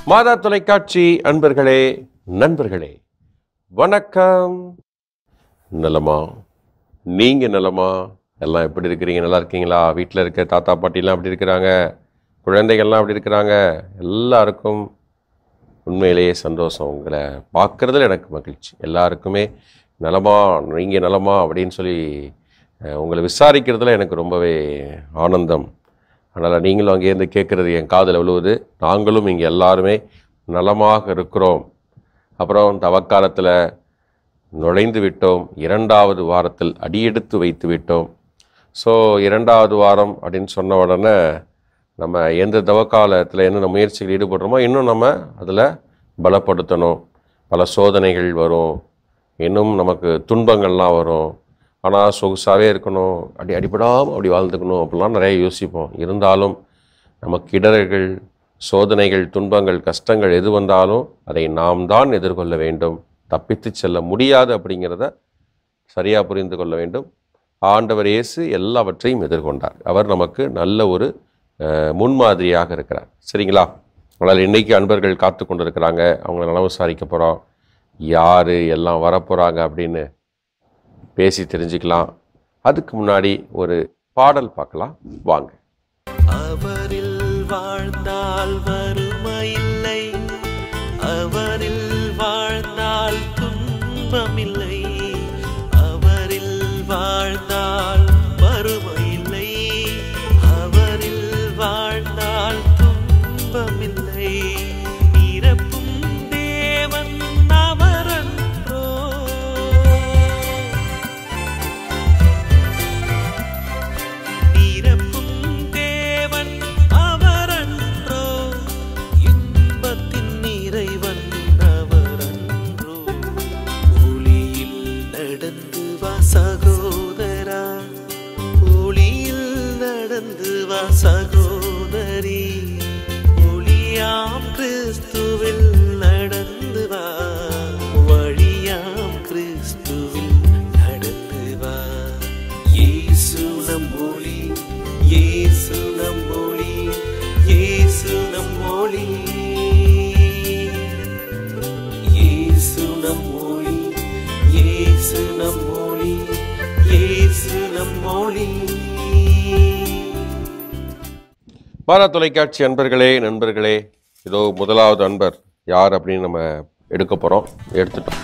மாதா தொலைக்காட்சி அன்பர்களே நண்பர்களே வணக்கம் நலமா நீங்க நலமா எல்லாம் எப்படி இருக்கிறீங்க நல்லா இருக்கீங்களா வீட்டில் இருக்க தாத்தா பாட்டிலாம் எப்படி இருக்கிறாங்க குழந்தைகள்லாம் எப்படி இருக்கிறாங்க எல்லாருக்கும் உண்மையிலேயே சந்தோஷம் உங்களை பார்க்குறதுல எனக்கு மகிழ்ச்சி எல்லாருக்குமே நலமா நீங்கள் நலமா அப்படின்னு சொல்லி அஹ், உங்களை விசாரிக்கிறதுல எனக்கு ரொம்பவே ஆனந்தம் அதனால் நீங்களும் அங்கேருந்து கேட்குறது என் காதில் விழுவுது நாங்களும் இங்கே எல்லாருமே நலமாக இருக்கிறோம் அப்புறம் தவக்காலத்தில் நுழைந்து விட்டோம் இரண்டாவது வாரத்தில் அடியெடுத்து வைத்து விட்டோம் ஸோ இரண்டாவது வாரம் அப்படின்னு சொன்ன உடனே நம்ம எந்த தவக்காலத்தில் என்னென்ன முயற்சிகள் ஈடுபடுறோமோ இன்னும் நம்ம அதில் பலப்படுத்தணும் பல சோதனைகள் வரும் இன்னும் நமக்கு துன்பங்கள்லாம் வரும் ஆனால் சொகுசாகவே இருக்கணும் அடி அடிபடாமல் அப்படி வாழ்ந்துக்கணும் அப்படிலாம் நிறைய யோசிப்போம் இருந்தாலும் நமக்கு இடர்கள் சோதனைகள் துன்பங்கள் கஷ்டங்கள் எது வந்தாலும் அதை நாம் தான் எதிர்கொள்ள வேண்டும் தப்பித்து செல்ல முடியாது அப்படிங்கிறத சரியாக புரிந்து கொள்ள வேண்டும் ஆண்டவர் இயேசு எல்லாவற்றையும் எதிர்கொண்டார் அவர் நமக்கு நல்ல ஒரு அஹ், முன்மாதிரியாக இருக்கிறார் சரிங்களா அதனால் இன்னைக்கு அன்பர்கள் காத்து கொண்டு இருக்கிறாங்க அவங்கள நலம் விசாரிக்க போகிறோம் யார் எல்லாம் வரப்போகிறாங்க அப்படின்னு பேசி தெரிஞ்சுக்கலாம் அதுக்கு முன்னாடி ஒரு பாடல் பார்க்கலாம் வாங்க அவரில் வாழ்ந்தால் வறுமையில்லை அவரில் வாழ்ந்தால் துன்பமில்லை அவரில் வாழ்ந்தால் வறுமையில்லை அவரில் வாழ்ந்தால் துன்பமில்லை நிரப்பும் தேவன் அவரன்றோ நிரப்பும் தேவன் அவரன்றோ இன்பத்தின் நிறைவன் அவரன்றோ ஒளியில் நடந்து வா சகோதரா ஒளியில் நடந்து வா சகோதரி ஒளியாம் கிறிஸ்துவில் நடந்து வா வழியாம் கிறிஸ்துவில் நடந்து வா இயேசு நம் ஒளி இயேசு நம் ஒளி இயேசு நம் ஒளி இயேசு நம் ஒளி இயேசு நம் ஒளி இயேசு நம் ஒளி பாரா தொலைக்காட்சி அன்பர்களே நண்பர்களே இதோ முதலாவது அன்பர் யார் அப்படின்னு நம்ம எடுக்க போகிறோம் எடுத்துட்டோம்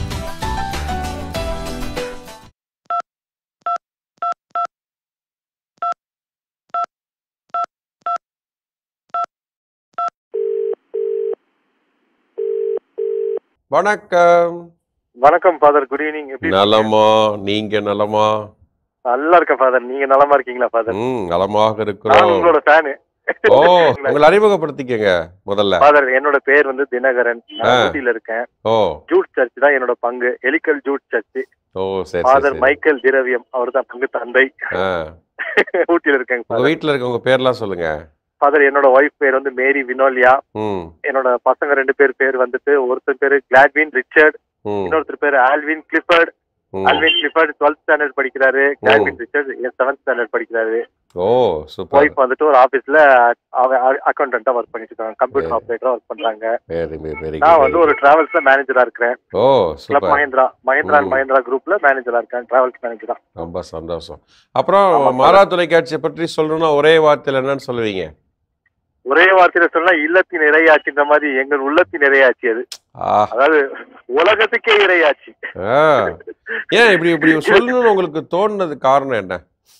வணக்கம் வணக்கம் ஃபாதர் குட் ஈவினிங் எப்படி இருக்கீங்க? நலமா நீங்க நலமா நல்லா இருக்கேன் ஃபாதர் நீங்க நலமா இருக்கீங்களா ஃபாதர் ம் நலமாக நான் இருக்கிறோம் உங்களோட ஃபேனு ஓ உங்களை அறிமுகப்படுத்திக்கங்க முதல்ல ஃபாதர் என்னோட பேர் வந்து தினகரன் ஆ. நான் ஊட்டியில இருக்கேன் ஓ ஜூட் சர்ச் தான் என்னோட பங்கு எலிக்கல் ஜூட் சர்ச் ஓ சரி சரி ஃபாதர் சரி மைக்கேல் திரவியம் அவர் தான் பங்கு தந்தை ஆ. ஊட்டியில இருக்கேங்க உங்க ஃபாதர் வீட்டுல இருக்கவங்க பேர்லாம் சொல்லுங்க ஃபாதர் என்னோட ஒய்ஃப் பேர் வந்து மேரி வினோலியா ம் என்னோட பசங்க ரெண்டு பேர் பேர் வந்துட்டு ஒருத்தர் பேரு கிளாட்வின் ரிச்சர்ட் ம் இன்னொருத்தர் பேரு ஆல்வின் கிளிஃபர்ட் ம். ஆல்வின் கிளிஃபர்ட் டுவெல்த் ஸ்டாண்டர்ட் படிக்கிறாரு கிளாட்வின் ரிச்சர்ட் செவன்த் ஸ்டாண்டர்ட் படிக்கிறாரு ஓ சூப்பர் ஒய்ஃப் வந்துட்டு ஒரு ஆபீஸ்ல அக்கௌண்டன்டா ஒர்க் பண்ணிட்டு இருக்காங்க கம்ப்யூட்டர் ஆபரேட்டரா ஒர்க் பண்றாங்க வெரி வெரி நான் வந்து ஒரு டிராவல்ஸ்ல மேனேஜரா இருக்கிறேன் oh club super Mahindra Mahindra ம். மஹேந்திரா குரூப்ல மேனேஜரா இருக்கேன் டிராவல்ஸ் மேனேஜரா ரொம்ப சந்தோஷம் அப்புறம் ஆமா, மாறா தொலைக்காட்சியை பற்றி சொல்லணும்னா ஒரே வார்த்தையில் என்னன்னு சொல்லுவீங்க ஒரே வார்த்தையில சொன்னா இல்லத்தின் இறையாச்சுன்ற மாதிரி எங்கள் உள்ளத்தின் இறையாச்சு அது ஆ அதாவது உலகத்துக்கே இறையாச்சு ஆ. ஏன் இப்படி இப்படி சொல்லணும்னு உங்களுக்கு தோணுனது காரணம் என்ன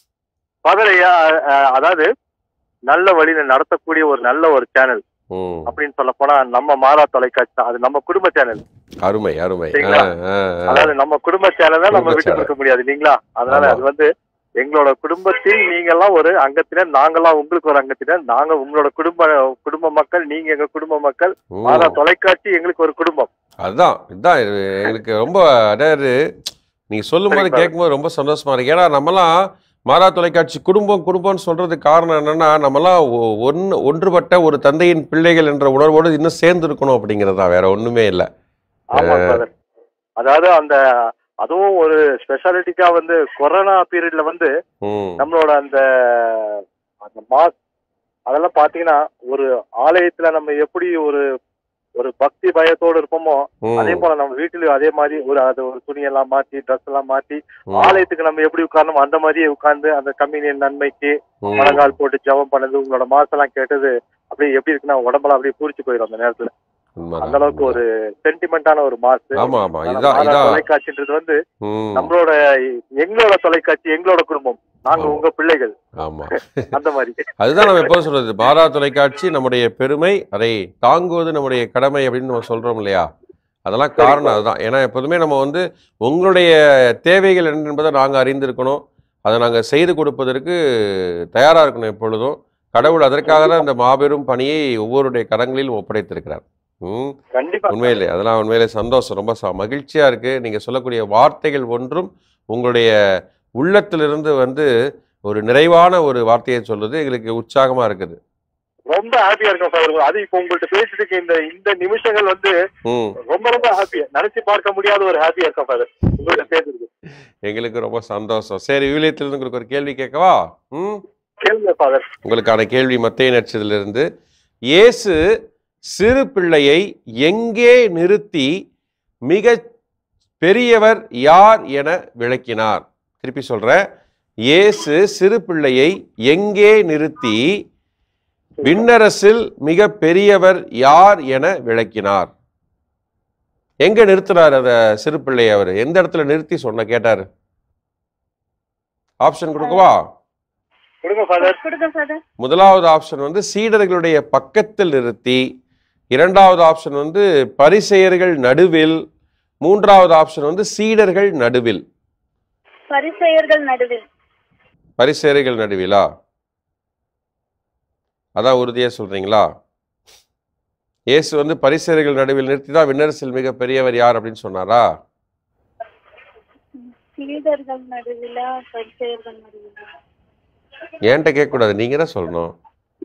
பதறையா அதாவது நல்ல வழியில நடத்தக்கூடிய ஒரு நல்ல ஒரு சேனல் ம் அப்படின்னு சொல்ல போனா நம்ம மாறா தொலைக்காட்சி தான் அது நம்ம குடும்ப சேனல் அருமை அருமை ஆ, சரிங்களா? ஆ, ஆ. அதாவது நம்ம குடும்ப சேனல் தான் நம்ம குடும்ப விட்டு channel. கொடுக்க முடியாது இல்லைங்களா அதனால ஆமா. அது வந்து எங்களோட குடும்பத்தில் நீங்கெல்லாம் ஒரு அங்கத்தினர் நாங்கெல்லாம் உங்களுக்கு ஒரு அங்கத்தினர் நாங்க உங்களோட குடும்ப குடும்ப மக்கள் நீங்க எங்க குடும்ப மக்கள் ம். மாதா தொலைக்காட்சி எங்களுக்கு ஒரு குடும்பம் அதுதான் இதுதான் இது எங்களுக்கு ரொம்ப அதாவது நீங்க சொல்லும் போது சரிப்பா. கேட்கும்போது ரொம்ப சந்தோஷமா இருக்கு ஏன்னா நம்மலாம் மாறா தொலைக்காட்சி குடும்பம் குடும்பம்னு சொல்றதுக்கு காரணம் என்னன்னா நம்மலாம் ஒ- ஒன்று ஒன்றுபட்ட ஒரு தந்தையின் பிள்ளைகள் என்ற உணர்வோடு இன்னும் சேர்ந்து இருக்கணும் அப்படிங்கிறதா வேற ஒண்ணுமே இல்லை ஆமா பிரதர் அதாவது அந்த அதுவும் ஒரு ஸ்பெஷாலிட்டிக்கா வந்து கொரோனா பீரியட்ல வந்து ம் நம்மளோட அந்த அந்த மாஸ் அதெல்லாம் பாத்தீங்கன்னா ஒரு ஆலயத்துல நம்ம எப்படி ஒரு ஒரு பக்தி பயத்தோடு இருப்போமோ ம், அதே போல நம்ம வீட்டிலயும் அதே மாதிரி ஒரு அது ஒரு துணியெல்லாம் மாத்தி ட்ரெஸ் எல்லாம் மாத்தி ம், ஆலயத்துக்கு நம்ம எப்படி உட்காரணும் அந்த மாதிரியே உட்கார்ந்து அந்த கம்யூனியன் நன்மைக்கு ம். முழங்கால் போட்டு ஜெபம் பண்ணது உங்களோட மாசெல்லாம் கேட்டது அப்படியே எப்படி இருக்குன்னா உடம்பெல்லாம் அப்படியே பூரிச்சு போயிடும் அந்த நேரத்துல உண்மைதான், அந்த அளவுக்கு ஒரு சென்டிமெண்டான ஒரு மாசு ஆமா ஆமா ஆனா இதான் மாதா இதான் தொலைக்காட்சின்றது வந்து ம், நம்மளோட எங்களோட தொலைக்காட்சி எங்களோட குடும்பம் நாங்க ஆமா. உங்க பிள்ளைகள் ஆமா அந்த மாதிரி அதுதான் நம்ம எப்போ சொல்றது பாரா தொலைக்காட்சி நம்முடைய பெருமை அதை தாங்குவது நம்முடைய கடமை அப்படின்னு நம்ம சொல்றோம் இல்லையா அதெல்லாம் காரணம் அதுதான் ஏன்னா எப்போதுமே நம்ம வந்து உங்களுடைய தேவைகள் என்ன என்பதை நாங்கள் அறிந்திருக்கணும் அதை நாங்கள் செய்து கொடுப்பதற்கு தயாராக இருக்கணும் எப்பொழுதும் கடவுள் அதற்காக தான் இந்த மாபெரும் பணியை ஒவ்வொருடைய கரங்களிலும் ஒப்படைத்திருக்கிறார் ம் கண்டிப்பா உண்மையிலே அதெல்லாம் உண்மையிலே சந்தோஷம் ரொம்ப ச மகிழ்ச்சியாக இருக்குது நீங்கள் சொல்லக்கூடிய வார்த்தைகள் ஒன்றும் உங்களுடைய உள்ளத்திலிருந்து வந்து ஒரு நிறைவான ஒரு வார்த்தையை சொல்றது எங்களுக்கு உற்சாகமாக இருக்குது ரொம்ப ஹாப்பியா இருக்கும் சார் அது இப்போ உங்கள்ட்ட பேசிட்டு இந்த இந்த நிமிஷங்கள் வந்து ம் ரொம்ப ரொம்ப ஹாப்பியா நினைச்சு பார்க்க முடியாத ஒரு ஹாப்பியா இருக்கும் சார் உங்கள்ட்ட பேசுறது எங்களுக்கு ரொம்ப சந்தோஷம் சரி விவிலியத்திலிருந்து உங்களுக்கு ஒரு கேள்வி கேட்கவா ம் கேளுங்க ஃபாதர் உங்களுக்கான கேள்வி மத்திய நட்சத்திலிருந்து இயேசு சிறு பிள்ளையை எங்கே நிறுத்தி மிக பெரியவர் யார் என விளக்கினார் திருப்பி சொல்றேன் இயேசு சிறு பிள்ளையை எங்கே நிறுத்தி விண்ணரசில் மிக பெரியவர் யார் என விளக்கினார் எங்க நிறுத்தினார் அந்த சிறு பிள்ளையை அவர் எந்த இடத்துல நிறுத்தி சொன்ன கேட்டாரு ஆப்ஷன் கொடுக்கவா கொடுங்க ஃபாதர் கொடுங்க ஃபாதர் முதலாவது ஆப்ஷன் வந்து சீடர்களுடைய பக்கத்தில் நிறுத்தி இரண்டாவது ஆப்ஷன் வந்து பரிசெயர்கள் நடுவில் மூன்றாவது ஆப்ஷன் வந்து சீடர்கள் நடுவில் பரிசெயர்கள் நடுவில் பரிசேரைகள் நடுவிலா அதான் உறுதியா சொல்றீங்களா இயேசு வந்து பரிசேரைகள் நடுவில் நிறுத்தி தான் விண்ணரசில் மிக பெரியவர் யார் அப்படின்னு சொன்னாரா சீடர்கள் நடுவிலா பரிசெயர்கள் நடுவிலா ஏன்ட்ட கேட்கக்கூடாது நீங்க தான் சொல்லணும்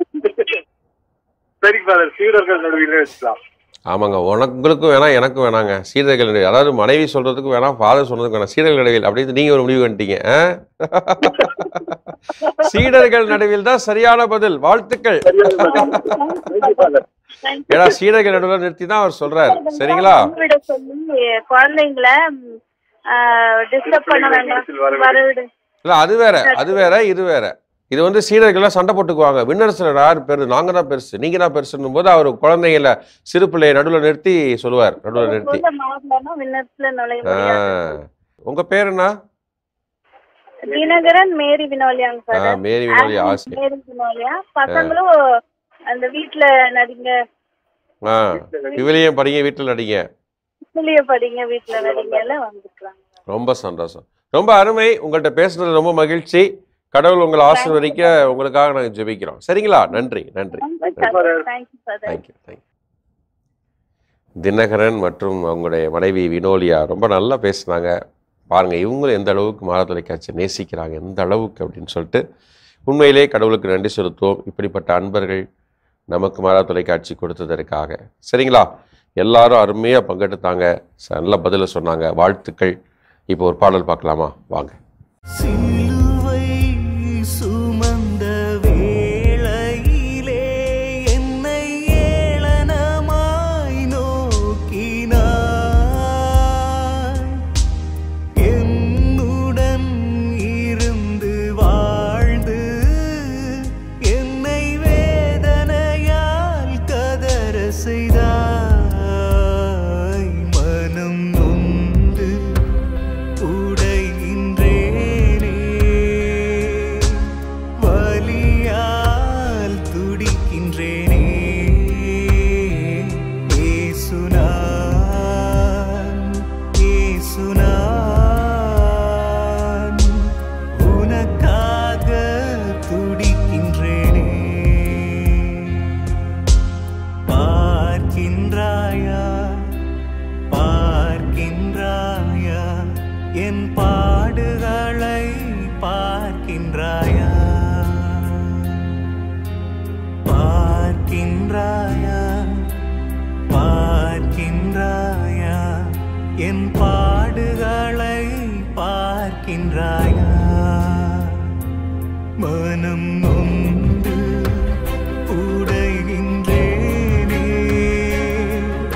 சரி ஃபாதர் சீடர்கள் நடுவில் வச்சுக்கலாம் ஆமாங்க உனக்கு உங்களுக்கும் வேணாம் எனக்கும் வேணாங்க சீடர்கள் நடுவில் அதாவது மனைவி சொல்றதுக்கும் வேணாம் ஃபாதர் சொன்னதுக்கு வேணாம் சீடர்கள் நடுவில் அப்படின்னு நீங்க ஒரு முடிவு பண்ணிட்டீங்க ஆ? சீடர்கள் நடுவில் தான் சரியான பதில் வாழ்த்துக்கள் ஏன்னா சீடர்கள் நடுவில் நிறுத்தி தான் அவர் சொல்றாரு சரிங்களா விட சொல்லி குழந்தைங்கள டிஸ்டர்ப் பண்ண வேண்டாம் வரவிடு இல்ல அது வேற அது வேற இது வேற இது வந்து சீடர்கள்லாம் சண்டை போட்டுக்குவாங்க விண்ணரசுல யார் பெரு நாங்க தான் பெருசு நீங்க தான் பெருசுன்னும் போது அவர் குழந்தைங்கள சிறு பிள்ளையை நடுவில் நிறுத்தி சொல்லுவார் நடுவில் நிறுத்தி மாறலன்னா விண்ணத்துல நுழைய ஆ. முடியாது உங்க பேர் என்ன தினகரன் மேரி வினோலியாங்க ஆ, சார் மேரி வினோலி ஆசை மேரி வினோலியா பசங்களும் அந்த வீட்ல நடிங்க ஆ விவிலியம் படிங்க வீட்டில் நடிங்க புளிய படிங்க வீட்ல நடிங்க எல்லாம் வந்துருக்காங்க ரொம்ப சந்தோஷம் ரொம்ப அருமை உங்கள்கிட்ட பேசுனது ரொம்ப மகிழ்ச்சி கடவுள் உங்களை ஆசீர்வதிக்க உங்களுக்காக நாங்கள் ஜெபிக்கிறோம் சரிங்களா நன்றி நன்றி thank you father thank you thank you Dinakaran மற்றும் அவங்களுடைய மனைவி வினோலியா ரொம்ப நல்லா பேசுனாங்க பாருங்க இவங்களும் எந்த அளவுக்கு மாத தொலைக்காட்சி நேசிக்கிறாங்க எந்த அளவுக்கு அப்படின்னு சொல்லிட்டு உண்மையிலே கடவுளுக்கு நன்றி செலுத்துவோம் இப்படிப்பட்ட அன்பர்கள் நமக்கு மாதா தொலைக்காட்சி கொடுத்ததற்காக சரிங்களா எல்லாரும் அருமையாக பங்கெடுத்தாங்க ச- நல்ல பதிலை சொன்னாங்க வாழ்த்துக்கள் இப்போ ஒரு பாடல் பார்க்கலாமா வாங்க சிலுவை சுமந்த வேளையிலே என்னை ஏளனமாய் நோக்கினாய் என்னுடன் இருந்து வாழ்ந்து என்னை வேதனையால் கதற செய்தாய் மனம் நொந்து உடைகின்றேனே வலியால் துடிக்கின்றேனே ஏசுனான் ஏசுனான் உனக்காக துடிக்கின்றேனே பார்க்கின்றாயா பார்க்கின்றாயா என் பாடுகளை பார்க்கின்றாயா பார்க்கின்றாயா பார்க்கின்றாயா என் பாடுகளை பார்க்கின்றாயா மனம் நொந்து உடைகின்றேனே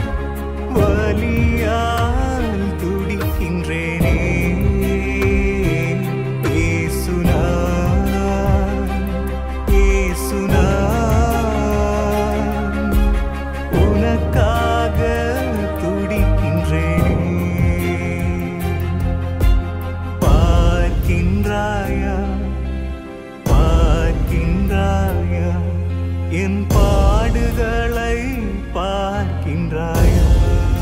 என் பாடுகளை பார்க்கின்றாயா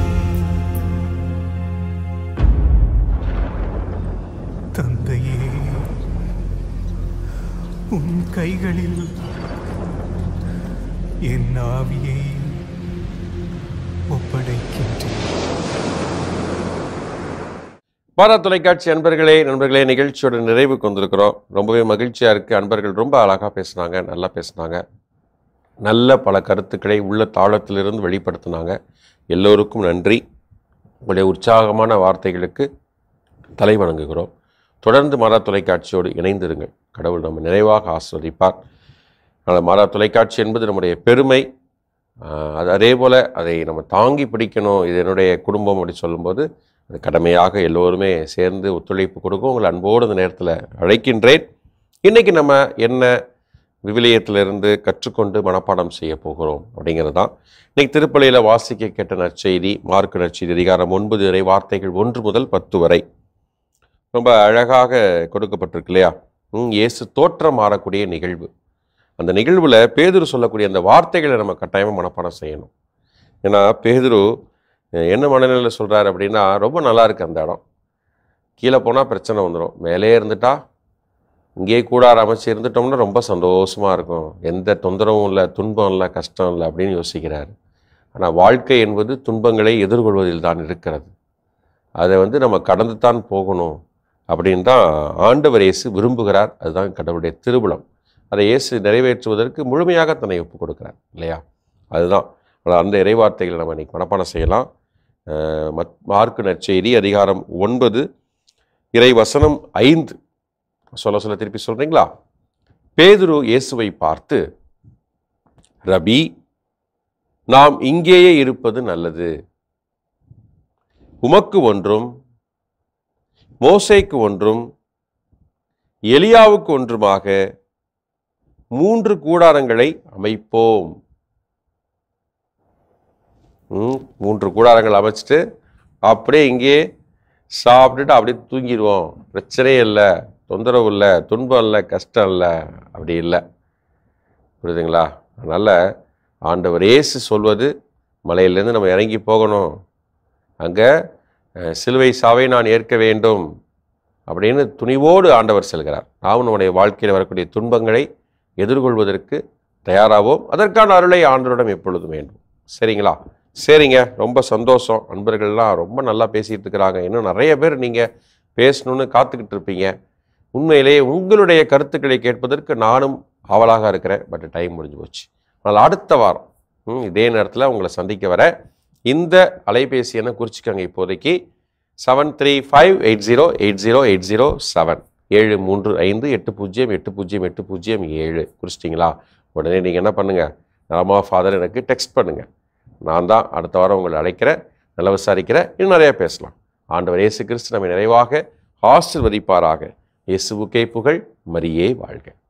தந்தையே உன் கைகளில் என் ஆவியை ஒப்படைக்கின்றேன் பாரா தொலைக்காட்சி அன்பர்களே நண்பர்களே நிகழ்ச்சியோட நிறைவுக்கு வந்திருக்கிறோம் ரொம்பவே மகிழ்ச்சியாக இருக்குது அன்பர்கள் ரொம்ப அழகாக பேசுனாங்க நல்லா பேசுனாங்க நல்ல பல கருத்துக்களை உள்ள தாளத்திலிருந்து வெளிப்படுத்தினாங்க எல்லோருக்கும் நன்றி உங்களுடைய உற்சாகமான வார்த்தைகளுக்கு தலை வணங்குகிறோம் தொடர்ந்து மாறா தொலைக்காட்சியோடு இணைந்திருங்கள் கடவுள் நம்ம நிறைவாக ஆஸ்வதிப்பார் ஆனால் மாறா தொலைக்காட்சி என்பது நம்முடைய பெருமை ஆஹ் அது அதே போல் அதை நம்ம தாங்கி பிடிக்கணும் இது என்னுடைய குடும்பம் அப்படி சொல்லும்போது அது கடமையாக எல்லோருமே சேர்ந்து ஒத்துழைப்பு கொடுக்கும் உங்களை அன்போடு இந்த நேரத்தில் அழைக்கின்றேன் இன்றைக்கி நம்ம என்ன விவிலியத்திலிருந்து கற்றுக்கொண்டு மனப்பாடம் செய்ய போகிறோம் அப்படிங்கிறது தான் இன்றைக்கி திருப்பலியில் வாசிக்க கேட்ட நற்செய்தி மார்க் நற்செய்தி அதிகாரம் ஒன்பது வரை வார்த்தைகள் ஒன்று முதல் பத்து வரை ரொம்ப அழகாக கொடுக்கப்பட்டிருக்கு இல்லையா ம், இயேசு தோற்றம் மாறக்கூடிய நிகழ்வு அந்த நிகழ்வில் பேதுரு சொல்லக்கூடிய அந்த வார்த்தைகளை நம்ம கட்டாயமாக மனப்பாடம் செய்யணும் ஏன்னா பேதுரு அஹ், என்ன மனநிலையில் சொல்கிறாரு அப்படின்னா ரொம்ப நல்லா இருக்கு அந்த இடம் கீழே போனால் பிரச்சனை வந்துடும் மேலே இருந்துட்டா இங்கேயே கூடார அமைச்சு இருந்துட்டோம்னா ரொம்ப சந்தோஷமாக இருக்கும் எந்த தொந்தரவும் இல்லை துன்பம் இல்லை கஷ்டம் இல்லை அப்படின்னு யோசிக்கிறாரு ஆனால் வாழ்க்கை என்பது துன்பங்களை எதிர்கொள்வதில் தான் இருக்கிறது அதை வந்து நம்ம கடந்து தான் போகணும் அப்படின்னு தான் ஆண்டவர் இயேசு விரும்புகிறார் அதுதான் கடவுளுடைய திருவிழம் அதை இயேசு நிறைவேற்றுவதற்கு முழுமையாக தன்னை ஒப்புக் கொடுக்கிறார் இல்லையா அதுதான் ஆனால் அந்த இறைவார்த்தைகளை நம்ம இன்னைக்கு மனப்பாடம் செய்யலாம் அஹ் மத் மார்க்கு நற்செய்தி அதிகாரம் ஒன்பது இறை வசனம் ஐந்து சொல்ல சொல்ல திருப்பி சொல்றீங்களா பேதுரு இயேசுவை பார்த்து ரபி நாம் இங்கேயே இருப்பது நல்லது உமக்கு ஒன்றும் மோசேக்கு ஒன்றும் எலியாவுக்கு ஒன்றுமாக மூன்று கூடாரங்களை அமைப்போம் ம், மூன்று கூடாரங்கள் அமைச்சிட்டு அப்படியே இங்கேயே சாப்பிட்டுட்டு அப்படியே தூங்கிடுவோம் பிரச்சனையே இல்லை தொந்தரவு இல்லை துன்பம் இல்லை கஷ்டம் இல்லை அப்படி இல்லை புரியுதுங்களா அதனால் ஆண்டவர் இயேசு சொல்வது மலையிலேருந்து நம்ம இறங்கி போகணும் அங்கே அஹ், சிலுவை சாவை நான் ஏற்க வேண்டும் அப்படின்னு துணிவோடு ஆண்டவர் செல்கிறார் நாம் நம்முடைய வாழ்க்கையில் வரக்கூடிய துன்பங்களை எதிர்கொள்வதற்கு தயாராவோம் அதற்கான அருளை ஆண்டவரிடம் எப்பொழுதும் வேண்டும் சரிங்களா சரிங்க ரொம்ப சந்தோஷம் நண்பர்கள்லாம் ரொம்ப நல்லா பேசிகிட்டு இருக்கிறாங்க இன்னும் நிறைய பேர் நீங்கள் பேசணும்னு காத்துக்கிட்டு இருப்பீங்க உண்மையிலேயே உங்களுடைய கருத்துக்களை கேட்பதற்கு நானும் ஆவலாக இருக்கிறேன் பட் டைம் முடிஞ்சு போச்சு ஆனால் அடுத்த வாரம் ம், இதே நேரத்தில் உங்களை சந்திக்க வர இந்த அலைபேசி எண்ணை குறிச்சிக்கோங்க இப்போதைக்கு seven three five eight zero eight zero eight zero seven ஏழு மூன்று ஐந்து எட்டு பூஜ்ஜியம் எட்டு பூஜ்ஜியம் எட்டு பூஜ்ஜியம் ஏழு குறிச்சிட்டிங்களா உடனே நீங்கள் என்ன பண்ணுங்கள் நலமா ஃபாதர் எனக்கு டெக்ஸ்ட் பண்ணுங்கள் நான் தான் அடுத்த வாரம் உங்களை அழைக்கிறேன் நல்லா விசாரிக்கிறேன் இன்னும் நிறையா பேசலாம் ஆண்டவர் இயேசு கிறிஸ்து நம்மை நிறைவாக ஆசிர்வதிப்பாராக இயேசுவுக்கே புகழ் மரியே வாழ்க